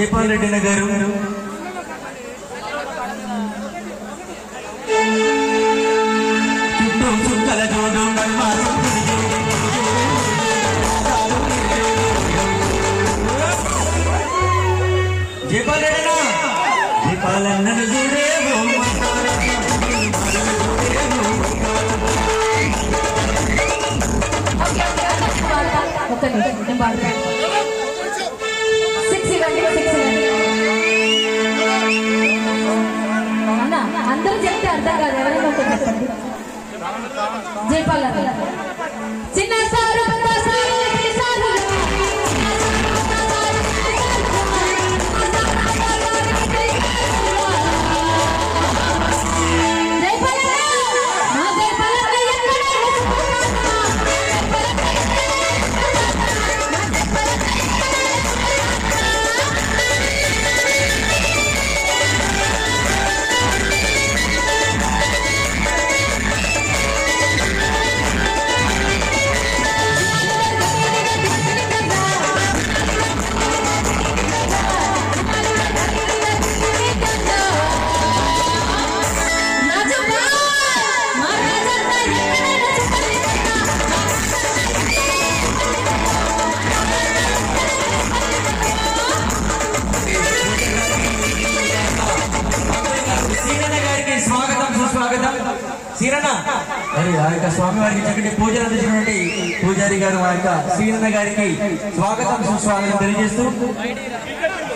జైపాల్ రెడ్డి అన్న గారు చుట్టూ చుక్కల జోడు నడుమ చుక్కల జోడు. జైపాల్ రెడ్డి అన్న జైపాల్ అన్నను చూడేవో ఒక్క నిమిషం నేను పాడతాను సిక్స్ ఇవ్వండి సిక్స్ ఇవ్వండి అన్న అందరూ చెప్తే అర్థం కాదు ఎవరైనా ఒకటి చెప్పండి జైపాల్ గారు చిన్న సారు పెద్ద సారు ఎన్ని సారులు? జైపాల్ అన్న! నా జైపాల్ అన్న ఎక్కడ వెతుకుతున్నానా? జైపాల్ అన్న సీరన్న గారికి స్వాగతం సుస్వాగతం సీరన్న మరి ఆ యొక్క స్వామి వారికి చక్కటి పూజలు అందించినటువంటి పూజారి గారు ఆ యొక్క సీరన్న గారికి స్వాగతం సుస్వాగతం తెలియజేస్తూ